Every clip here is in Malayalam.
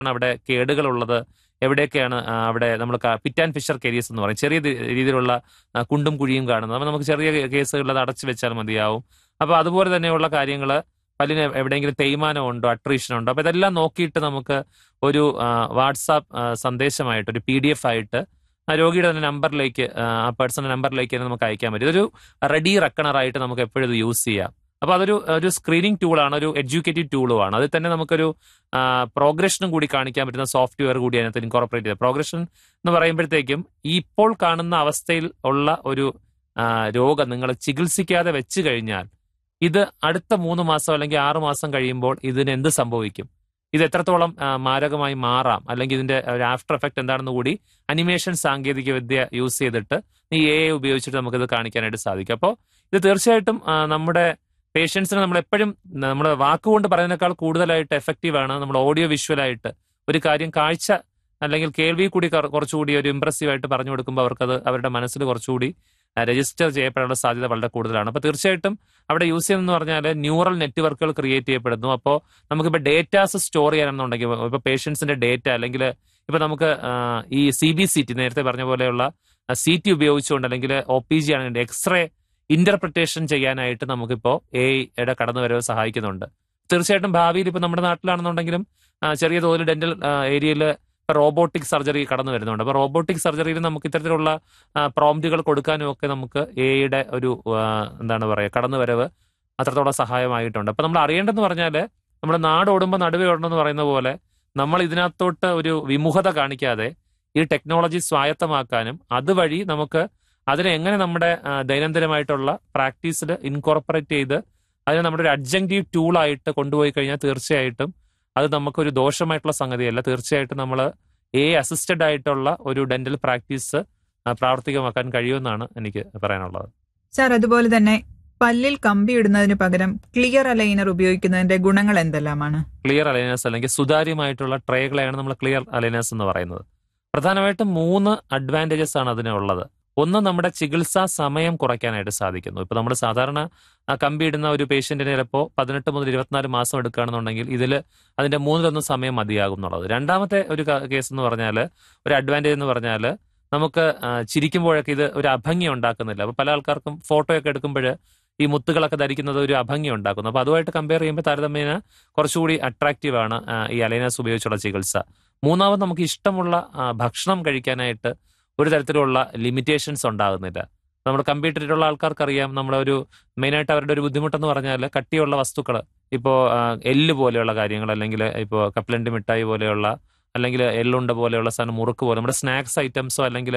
അവിടെ കേടുകളുള്ളത് എവിടെയൊക്കെയാണ് ആ, അവിടെ നമ്മൾ പിറ്റ് ആൻഡ് ഫിഷർ കേരീസ് എന്ന് പറയും ചെറിയ തി- രീതിയിലുള്ള ആ, കുണ്ടും കുഴിയും കാണുന്നത് അപ്പോൾ നമുക്ക് ചെറിയ കേസുകളിൽ അത് അടച്ചു വെച്ചാൽ മതിയാവും അപ്പോൾ അതുപോലെ തന്നെയുള്ള കാര്യങ്ങൾ പല്ലിന് എവിടെയെങ്കിലും തേയ്മാനം ഉണ്ടോ അട്രീഷൻ ഉണ്ടോ അപ്പോൾ ഇതെല്ലാം നോക്കിയിട്ട് നമുക്ക് ഒരു വാട്സാപ്പ് സന്ദേശമായിട്ട് ഒരു പി ഡി എഫ് ആയിട്ട് ആ രോഗിയുടെ തന്നെ നമ്പറിലേക്ക് ആ പേഴ്സണൽ നമ്പറിലേക്ക് തന്നെ നമുക്ക് അയക്കാൻ പറ്റും ഇതൊരു റെഡി റെക്കണറായിട്ട് നമുക്ക് എപ്പോഴും ഇത് യൂസ് ചെയ്യാം അപ്പോൾ അതൊരു ഒരു സ്ക്രീനിങ് ടൂളാണ് ഒരു എഡ്യൂക്കേറ്റീവ് ടൂളുമാണ് അതിൽ തന്നെ നമുക്കൊരു പ്രോഗ്രഷനും കൂടി കാണിക്കാൻ പറ്റുന്ന സോഫ്റ്റ്വെയർ കൂടി അതിനകത്ത് ഇൻകോർപ്പറേറ്റ് ചെയ്ത് പ്രോഗ്രഷൻ എന്ന് പറയുമ്പോഴത്തേക്കും ഈ ഇപ്പോൾ കാണുന്ന അവസ്ഥയിൽ ഉള്ള ഒരു ആ, രോഗം നിങ്ങൾ ചികിത്സിക്കാതെ വെച്ച് കഴിഞ്ഞാൽ ഇത് അടുത്ത മൂന്ന് മാസം അല്ലെങ്കിൽ ആറ് മാസം കഴിയുമ്പോൾ ഇതിന് എന്ത് സംഭവിക്കും ഇത് എത്രത്തോളം ആ, മാരകമായി മാറാം അല്ലെങ്കിൽ ഇതിന്റെ ഒരു ആഫ്റ്റർ എഫക്ട് എന്താണെന്ന് കൂടി അനിമേഷൻ സാങ്കേതിക വിദ്യ യൂസ് ചെയ്തിട്ട് ഈ എ ഉപയോഗിച്ചിട്ട് നമുക്കിത് കാണിക്കാനായിട്ട് സാധിക്കും അപ്പോൾ ഇത് തീർച്ചയായിട്ടും ആ, നമ്മുടെ പേഷ്യൻസിന് നമ്മൾ എപ്പോഴും നമ്മൾ വാക്കുകൊണ്ട് പറയുന്നതിനേക്കാൾ കൂടുതലായിട്ട് എഫക്റ്റീവ് ആണ് നമ്മൾ ഓഡിയോ വിഷ്വലായിട്ട് ഒരു കാര്യം കാഴ്ച അല്ലെങ്കിൽ കേൾവി കൂടി കറ- കുറച്ചുകൂടി ഒരു ഇമ്പ്രസീവ് ആയിട്ട് പറഞ്ഞു കൊടുക്കുമ്പോൾ അവർക്കത് അവരുടെ മനസ്സിൽ കുറച്ചുകൂടി രജിസ്റ്റർ ചെയ്യപ്പെടാനുള്ള സാധ്യത വളരെ കൂടുതലാണ് അപ്പോൾ തീർച്ചയായിട്ടും അവിടെ യൂസ് ചെയ്യുന്നതെന്ന് പറഞ്ഞാൽ ന്യൂറൽ നെറ്റ്വർക്കുകൾ ക്രിയേറ്റ് ചെയ്യപ്പെടുന്നു അപ്പോൾ നമുക്കിപ്പോൾ ഡേറ്റാസ് സ്റ്റോർ ചെയ്യാനെന്നുണ്ടെങ്കിൽ ഇപ്പോൾ പേഷ്യൻസിന്റെ ഡേറ്റ അല്ലെങ്കിൽ ഇപ്പൊ നമുക്ക് ആ, ഈ സി ബി സി ടി നേരത്തെ പറഞ്ഞ പോലെയുള്ള സി ടി ഉപയോഗിച്ചുകൊണ്ട് അല്ലെങ്കിൽ ഒ പി ജി ആണെങ്കിൽ എക്സ്റേ ഇന്റർപ്രിട്ടേഷൻ ചെയ്യാനായിട്ട് നമുക്കിപ്പോൾ എ ഐയുടെ കടന്നുവരവ് സഹായിക്കുന്നുണ്ട് തീർച്ചയായിട്ടും ഭാവിയിൽ ഇപ്പൊ നമ്മുടെ നാട്ടിലാണെന്നുണ്ടെങ്കിലും ആ, ചെറിയ തോതിൽ ഡെന്റൽ ഏരിയയിൽ റോബോട്ടിക് സർജറി കടന്നു വരുന്നുണ്ട് അപ്പൊ റോബോട്ടിക് സർജറിയിൽ നമുക്ക് ഇത്തരത്തിലുള്ള പ്രോംപ്റ്റുകൾ കൊടുക്കാനും ഒക്കെ നമുക്ക് എയുടെ ഒരു ആ, എന്താണ് പറയുക കടന്നുവരവ് അത്രത്തോളം സഹായമായിട്ടുണ്ട് അപ്പൊ നമ്മൾ അറിയേണ്ടതെന്ന് പറഞ്ഞാല് നമ്മുടെ നാട് ഓടുമ്പോൾ നടുവേ ഓടണമെന്ന് പറയുന്ന പോലെ നമ്മൾ ഇതിനകത്തോട്ട് ഒരു വിമുഖത കാണിക്കാതെ ഈ ടെക്നോളജി സ്വായത്തമാക്കാനും അതുവഴി നമുക്ക് അതിനെ എങ്ങനെ നമ്മുടെ ആ, ദൈനംദിനമായിട്ടുള്ള പ്രാക്ടീസിൽ ഇൻകോർപ്പറേറ്റ് ചെയ്ത് അതിനെ നമ്മുടെ ഒരു അഡ്ജങ്റ്റീവ് ടൂളായിട്ട് കൊണ്ടുപോയി കഴിഞ്ഞാൽ തീർച്ചയായിട്ടും അത് നമുക്കൊരു ദോഷമായിട്ടുള്ള സംഗതിയല്ല തീർച്ചയായിട്ടും നമ്മൾ എ അസിസ്റ്റഡ് ആയിട്ടുള്ള ഒരു ഡെന്റൽ പ്രാക്ടീസ് ആ, പ്രാവർത്തികമാക്കാൻ കഴിയുമെന്നാണ് എനിക്ക് പറയാനുള്ളത് സാർ അതുപോലെ തന്നെ പല്ലിൽ കമ്പി ഇടുന്നതിന് പകരം ക്ലിയർ അലൈനർ ഉപയോഗിക്കുന്നതിന്റെ ഗുണങ്ങൾ എന്തെല്ലാമാണ് ക്ലിയർ അലൈനേഴ്സ് അല്ലെങ്കിൽ സുതാര്യമായിട്ടുള്ള ട്രേകളെയാണ് നമ്മൾ ക്ലിയർ അലൈനേഴ്സ് എന്ന് പറയുന്നത് പ്രധാനമായിട്ടും മൂന്ന് അഡ്വാൻറ്റേജസ് ആണ് അതിനുള്ളത് ഒന്ന് നമ്മുടെ ചികിത്സാ സമയം കുറയ്ക്കാനായിട്ട് സാധിക്കുന്നു ഇപ്പൊ നമ്മൾ സാധാരണ ആ, കമ്പി ഇടുന്ന ഒരു പേഷ്യന്റിന് ചിലപ്പോൾ പതിനെട്ട് മുതൽ ഇരുപത്തിനാല് മാസം എടുക്കുകയാണെന്നുണ്ടെങ്കിൽ ഇതിൽ അതിന്റെ മൂന്നിലൊന്ന് സമയം മതിയാകും എന്നുള്ളത് രണ്ടാമത്തെ ഒരു കേസ് എന്ന് പറഞ്ഞാൽ ഒരു അഡ്വാൻറ്റേജ് എന്ന് പറഞ്ഞാൽ നമുക്ക് ആ, ചിരിക്കുമ്പോഴൊക്കെ ഇത് ഒരു അഭംഗി ഉണ്ടാക്കുന്നില്ല അപ്പൊ പല ആൾക്കാർക്കും ഫോട്ടോയൊക്കെ എടുക്കുമ്പോൾ ഈ മുത്തുകളൊക്കെ ധരിക്കുന്നത് ഒരു അഭംഗി ഉണ്ടാക്കുന്നു അപ്പൊ അതുമായിട്ട് കമ്പയർ ചെയ്യുമ്പോൾ താരതമ്യേന കുറച്ചുകൂടി അട്രാക്റ്റീവ് ആണ് ആ, ഈ അലൈനസ് ഉപയോഗിച്ചുള്ള ചികിത്സ മൂന്നാമത് നമുക്ക് ഇഷ്ടമുള്ള ആ, ഭക്ഷണം കഴിക്കാനായിട്ട് ഒരു തരത്തിലുള്ള ലിമിറ്റേഷൻസ് ഉണ്ടാകുന്നില്ല നമ്മൾ കമ്പ്യൂട്ടറിലുള്ള ആൾക്കാർക്കറിയാം നമ്മുടെ ഒരു മെയിനായിട്ട് അവരുടെ ഒരു ബുദ്ധിമുട്ടെന്ന് പറഞ്ഞാൽ കട്ടിയുള്ള വസ്തുക്കൾ ഇപ്പോൾ എല്ല് പോലെയുള്ള കാര്യങ്ങൾ അല്ലെങ്കിൽ ഇപ്പോൾ കപ്പലണ്ടി മിഠായി പോലെയുള്ള അല്ലെങ്കിൽ എള്ളുണ്ട പോലെയുള്ള സാധനം മുറുക്ക് പോലെ നമ്മുടെ സ്നാക്സ് ഐറ്റംസോ അല്ലെങ്കിൽ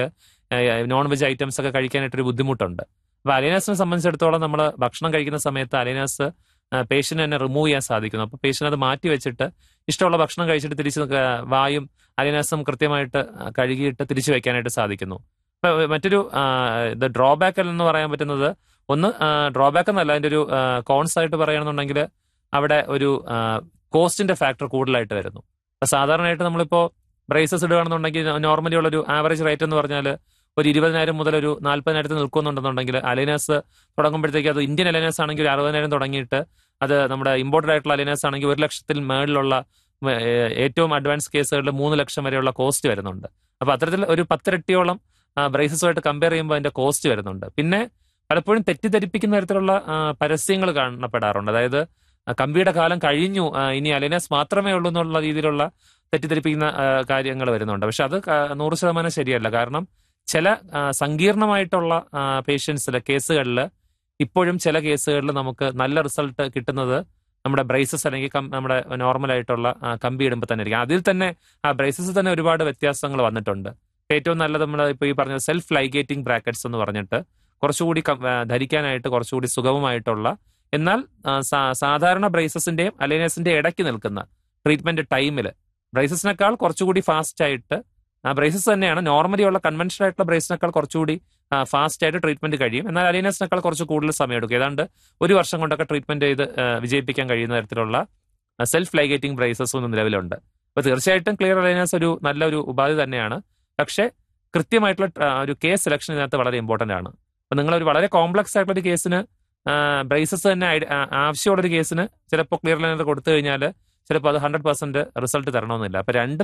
നോൺ വെജ് ഐറ്റംസ് ഒക്കെ കഴിക്കാനായിട്ടൊരു ബുദ്ധിമുട്ടുണ്ട് അപ്പൊ അലൈനാസിനെ സംബന്ധിച്ചിടത്തോളം നമ്മൾ ഭക്ഷണം കഴിക്കുന്ന സമയത്ത് അലൈനാസ് പേഷ്യന്റ് തന്നെ റിമൂവ് ചെയ്യാൻ സാധിക്കുന്നു അപ്പൊ പേഷ്യന്റ് അത് മാറ്റി വെച്ചിട്ട് ഇഷ്ടമുള്ള ഭക്ഷണം കഴിച്ചിട്ട് തിരിച്ച് ക- വായും അലൈനാസും കൃത്യമായിട്ട് ആ, കഴുകിയിട്ട് തിരിച്ചു വെക്കാനായിട്ട് സാധിക്കുന്നു ഇപ്പൊ മറ്റൊരു ഇത് ഡ്രോബാക്ക് എന്ന് പറയാൻ പറ്റുന്നത് ഒന്ന് ഡ്രോബാക്ക് എന്നല്ല അതിന്റെ ഒരു കോൺസ് ആയിട്ട് പറയുകയാണെന്നുണ്ടെങ്കിൽ അവിടെ ഒരു കോസ്റ്റിന്റെ ഫാക്ടർ കൂടുതലായിട്ട് വരുന്നു അപ്പൊ സാധാരണയായിട്ട് നമ്മളിപ്പോ ബ്രേസസ് ഇടുകയാണെന്നുണ്ടെങ്കിൽ നോർമലി ഉള്ള ഒരു ആവറേജ് റേറ്റ് എന്ന് പറഞ്ഞാൽ ഒരു ഇരുപതിനായിരം മുതൽ ഒരു നാല്പതിനായിരത്തിൽ നിൽക്കുന്നുണ്ടെന്നുണ്ടെങ്കിൽ അലൈനസ് തുടങ്ങുമ്പോഴത്തേക്ക് അത് ഇന്ത്യൻ അലൈനസ് ആണെങ്കിൽ ഒരു അറുപതിനായിരം തുടങ്ങിയിട്ട് അത് നമ്മുടെ ഇമ്പോർട്ടഡ് ആയിട്ടുള്ള അലൈനസ് ആണെങ്കിൽ ഒരു ലക്ഷത്തിൽ മേളിലുള്ള ഏഹ്, ഏറ്റവും അഡ്വാൻസ് കേസുകളിൽ മൂന്ന് ലക്ഷം വരെയുള്ള കോസ്റ്റ് വരുന്നുണ്ട് അപ്പൊ അത്തരത്തിൽ ഒരു പത്തിരട്ടിയോളം ബ്രേസസുമായിട്ട് കമ്പയർ ചെയ്യുമ്പോൾ അതിന്റെ കോസ്റ്റ് വരുന്നുണ്ട് പിന്നെ പലപ്പോഴും തെറ്റിദ്ധരിപ്പിക്കുന്ന തരത്തിലുള്ള പരസ്യങ്ങൾ കാണപ്പെടാറുണ്ട് അതായത് ആ, കമ്പിയുടെ കാലം കഴിഞ്ഞു ആ, ഇനി അലൈനസ് മാത്രമേ ഉള്ളൂ എന്നുള്ള രീതിയിലുള്ള തെറ്റിദ്ധരിപ്പിക്കുന്ന കാര്യങ്ങൾ വരുന്നുണ്ട് പക്ഷെ അത് ക- നൂറ് ശതമാനം ശരിയല്ല കാരണം ചില ആ, സങ്കീർണമായിട്ടുള്ള പേഷ്യൻസിലെ കേസുകളിൽ ഇപ്പോഴും ചില കേസുകളിൽ നമുക്ക് നല്ല റിസൾട്ട് കിട്ടുന്നത് നമ്മുടെ ബ്രേസസ് അല്ലെങ്കിൽ കം- നമ്മുടെ നോർമൽ ആയിട്ടുള്ള ആ, കമ്പി ഇടുമ്പോൾ തന്നെ ആയിരിക്കും അതിൽ തന്നെ ആ ബ്രേസസ് തന്നെ ഒരുപാട് വ്യത്യാസങ്ങൾ വന്നിട്ടുണ്ട് ഏറ്റവും നല്ലത് നമ്മൾ ഇപ്പോൾ ഈ പറഞ്ഞ സെൽഫ് ലൈഗേറ്റിംഗ് ബ്രാക്കറ്റ്സ് എന്ന് പറഞ്ഞിട്ട് കുറച്ചുകൂടി കം- ആ, ധരിക്കാനായിട്ട് കുറച്ചുകൂടി സുഗമമായിട്ടുള്ള എന്നാൽ ആ, സാ- സാധാരണ ബ്രേസസിന്റെയും അലൈനസിന്റെയും ഇടയ്ക്ക് നിൽക്കുന്ന ട്രീറ്റ്മെന്റ് ടൈമിൽ ബ്രേസസിനേക്കാൾ കുറച്ചുകൂടി ഫാസ്റ്റ് ആയിട്ട് ആ ബ്രേസസ് തന്നെയാണ് നോർമലി ഉള്ള കൺവെൻഷണൽ ആയിട്ടുള്ള ബ്രേസിനേക്കാൾ കുറച്ചുകൂടി ഫാസ്റ്റ് ആയിട്ട് ട്രീറ്റ്മെന്റ് കഴിയും എന്നാൽ അലൈനസിനേക്കാൾ കുറച്ച് കൂടുതൽ സമയം എടുക്കും ഏതാണ്ട് ഒരു വർഷം കൊണ്ടൊക്കെ ട്രീറ്റ്മെന്റ് ചെയ്ത് ആ, വിജയിപ്പിക്കാൻ കഴിയുന്ന തരത്തിലുള്ള സെൽഫ് ലൈഗേറ്റിംഗ് ബ്രേസസ് ഒന്നും നിലവിലുണ്ട് അപ്പൊ തീർച്ചയായിട്ടും ക്ലിയർ അലൈനസ് ഒരു നല്ലൊരു ഉപാധി തന്നെയാണ് പക്ഷേ കൃത്യമായിട്ടുള്ള ആ, ഒരു കേസ് സെലക്ഷൻ ഇതിനകത്ത് വളരെ ഇമ്പോർട്ടന്റ് ആണ് അപ്പൊ നിങ്ങൾ ഒരു വളരെ കോംപ്ലക്സ് ആയിട്ടുള്ള ഒരു കേസിന് ബ്രേസസ് തന്നെ ഐഡ- ആ, ആവശ്യമുള്ള ഒരു കേസിന് ചിലപ്പോൾ ക്ലിയർ ലൈനർ കൊടുത്തു കഴിഞ്ഞാൽ ചിലപ്പോൾ അത് ഹൺഡ്രഡ് പെർസെന്റ് റിസൾട്ട് തരണമെന്നില്ല അപ്പൊ രണ്ട്